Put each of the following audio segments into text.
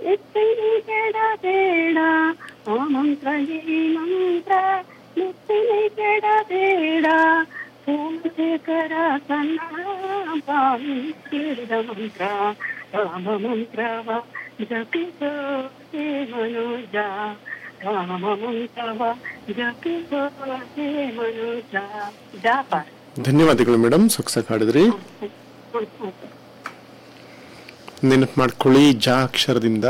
ಎತ್ತಿನಿ ಕೆಡಬೇಡ ಆ ಮಂತ್ರ ಈ ಮಂತ್ರ ಎತ್ತಿನಿ ಕೆಡಬೇಡ ಸೋಮಶೇಖರ ಸಣ್ಣ ಬಾವಿ ಕೇಳಿದ ಮಂತ್ರ ರಾಮ ಮಂತ್ರವ ಜಪಿಸೋ ಹೇ ಮನೋಜ ರಾಮ ಮಂತ್ರವ ಜಪಿಸೋ ಹೇ ಮನೋಜ ಜಾಪ ಧನ್ಯವಾದಗಳು ಮೇಡಮ್ ಸೊಗಸಾಗಿ ಹಾಡಿದ್ರಿ ನೆನಪು ಮಾಡ್ಕೊಳ್ಳಿ ಜಾ ಅಕ್ಷರದಿಂದ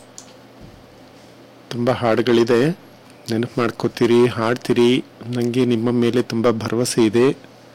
ತುಂಬ ಹಾಡುಗಳಿದೆ ನೆನಪು ಮಾಡ್ಕೋತೀರಿ ಹಾಡ್ತೀರಿ ನನಗೆ ನಿಮ್ಮ ಮೇಲೆ ತುಂಬ ಭರವಸೆ ಇದೆ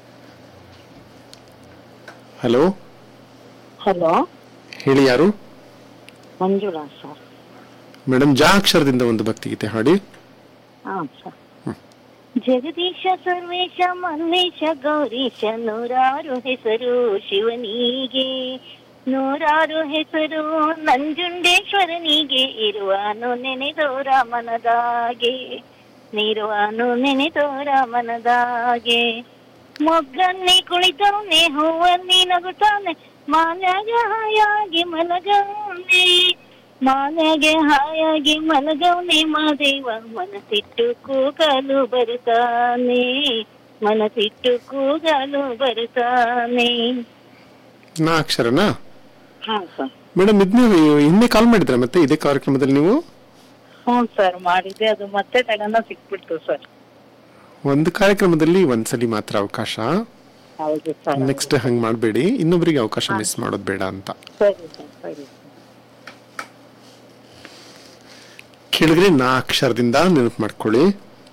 ಹಲೋ ಹಲೋ ಹೇಳಿ ಯಾರು ಮಂಜುಳಾ ಸರ್ ಮೇಡಮ್ ಜಾ ಅಕ್ಷರದಿಂದ ಒಂದು ಭಕ್ತಿಗೀತೆ ಹಾಡಿ ಹಾ ಸರ್ ಜಗದೀಶ ಸರ್ವೇಶ ಮಲ್ಲೇಶ ಗೌರೀಶ ನೂರಾರು ಹೆಸರು ಶಿವನಿಗೆ ನೂರಾರು ಹೆಸರು ನಂಜುಂಡೇಶ್ವರನಿಗೆ ಇರುವನು ನೆನೆದೋರ ಮನದಾಗೆ ನೀರುವನು ನೆನೆದೋರ ಮನದಾಗೆ ಮೊಗ್ಗನ್ನೇ ಕುಳಿತವನೆ ಹೂವನ್ನೇ ನಗುತ್ತಾನೆ ಮಾನ್ಯಾಗ ಹಾಯಾಗಿ ಮಲಗವನೆ ಮಾನ್ಯಾಗೆ ಹಾಯಾಗಿ ಮಲಗವನೆ ಮಾದೇವ ಮನಸಿಟ್ಟು ಕೂಗಲು ಬರುತ್ತಾನೆ ಮನಸಿಟ್ಟು ಕೂಗಲು ಬರುತ್ತಾನೆ ನಾ ಅಕ್ಷರನಾ ಹಾ ಸರ್ ಮೇಡಮ್ ಇದು ನೀವು ಹಿಂದೆ ಕಾಲ್ ಮಾಡಿದ್ರ ಮತ್ತೆ ಇದೇ ಕಾರ್ಯಕ್ರಮದಲ್ಲಿ ನೀವು ಹ್ಞೂ ಸರ್ ಮಾಡಿದ್ದೆ ಅದು ಮತ್ತೆ ತಗೊಂಡ ಸಿಕ್ಬಿಡ್ತು ಸರ್ ಒಂದು ಕಾರ್ಯಕ್ರಮದಲ್ಲಿ ಒಂದ್ಸಲಿ ಮಾತ್ರ ಅವಕಾಶ ಹೌದು ಸರ್ ನೆಕ್ಸ್ಟ್ ಹಂಗ್ ಮಾಡಬೇಡಿ ಇನ್ನೊಬ್ಬರಿಗೆ ಅವಕಾಶ ಮಿಸ್ ಮಾಡೋದು ಬೇಡ ಅಂತ ಸರಿ ಸರ್ ಸರಿ ಕೇಳಿದ್ರೆ ನಾ ಅಕ್ಷರದಿಂದ ನೆನಪು ಮಾಡ್ಕೊಳ್ಳಿ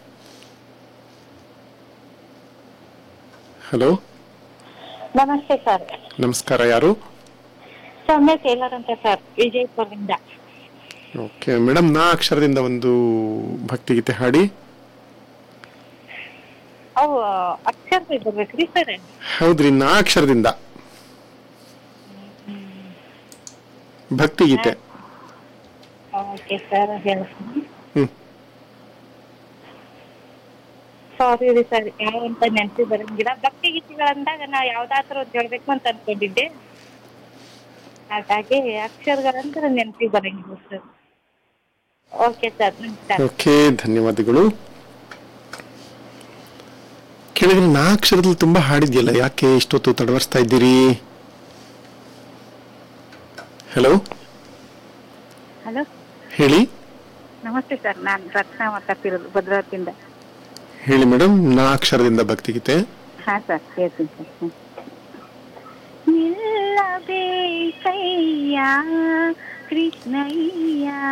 ಹಲೋ ನಮಸ್ತೆ ಸರ್ ನಮಸ್ಕಾರ ಯಾರು ಸೌಮ್ಯ ಟೇಲರ್ ಅಂತ ಸರ್ ವಿಜಯಪುರದಿಂದ ಓಕೆ ಮೇಡಮ್ ನಾ ಅಕ್ಷರದಿಂದ ಒಂದು ಭಕ್ತಿಗೀತೆ ಹಾಡಿ ಅವು ಅಕ್ಷರ ಬರ್ಬೇಕ್ರಿ ಸರ್ ಹೌದ್ರಿ ನಾ ಅಕ್ಷರದಿಂದ ಭಕ್ತಿಗೀತೆ ಓಕೆ ಸರ್ ಹೇಳ್ತೀನಿ ಹ್ಮ್ ಸಾರಿ ರೀ ಸರ್ ಯಾವ ಅಂತ ನೆನಪಿ ಬರಂಗಿಲ್ಲ ಭಕ್ತಿ ಗೀತೆಗಳಂದಾಗ ನಾ ಯಾವ್ದಾದ್ರು ಒಂದು ಹೇಳ್ಬೇಕು ಅಂತ ಅನ್ಕೊಂಡಿದ್ದೆ ಹಾಗಾಗಿ ಅಕ್ಷರಗಳಂದ್ರೆ ನೆನಪಿ ಬರಂಗಿಲ್ಲ ಸರ್ ಓಕೆ ಸರ್ ನಮಸ್ಕಾರ ಓಕೆ ಧನ್ಯವಾದಗಳು ಕೇಳಿದ್ರೆ ನಾ ಅಕ್ಷರದಲ್ಲಿ ತುಂಬಾ ಹಾಡಿದ್ಯಲ್ಲ ಯಾಕೆ ಇಷ್ಟೊತ್ತು ತಡವರ್ಸ್ತಾ ಇದ್ದೀರಿ ಹಲೋ ಹಲೋ ಹೇಳಿ ನಮಸ್ತೆ ಸರ್ ನಾನು ರತ್ನ ಮಾತಾಡ್ತಿರೋದು ಭದ್ರಾವತಿಯಿಂದ ಹೇಳಿ ಮೇಡಮ್ ನಾ ಅಕ್ಷರದಿಂದ ಭಕ್ತಿಗೀತೆ ಹಾ ಸರ್ ಹೇಳ್ತೀನಿ ಸರ್ ನಿಲ್ಲಬೇಕಯ್ಯ ಕೃಷ್ಣಯ್ಯ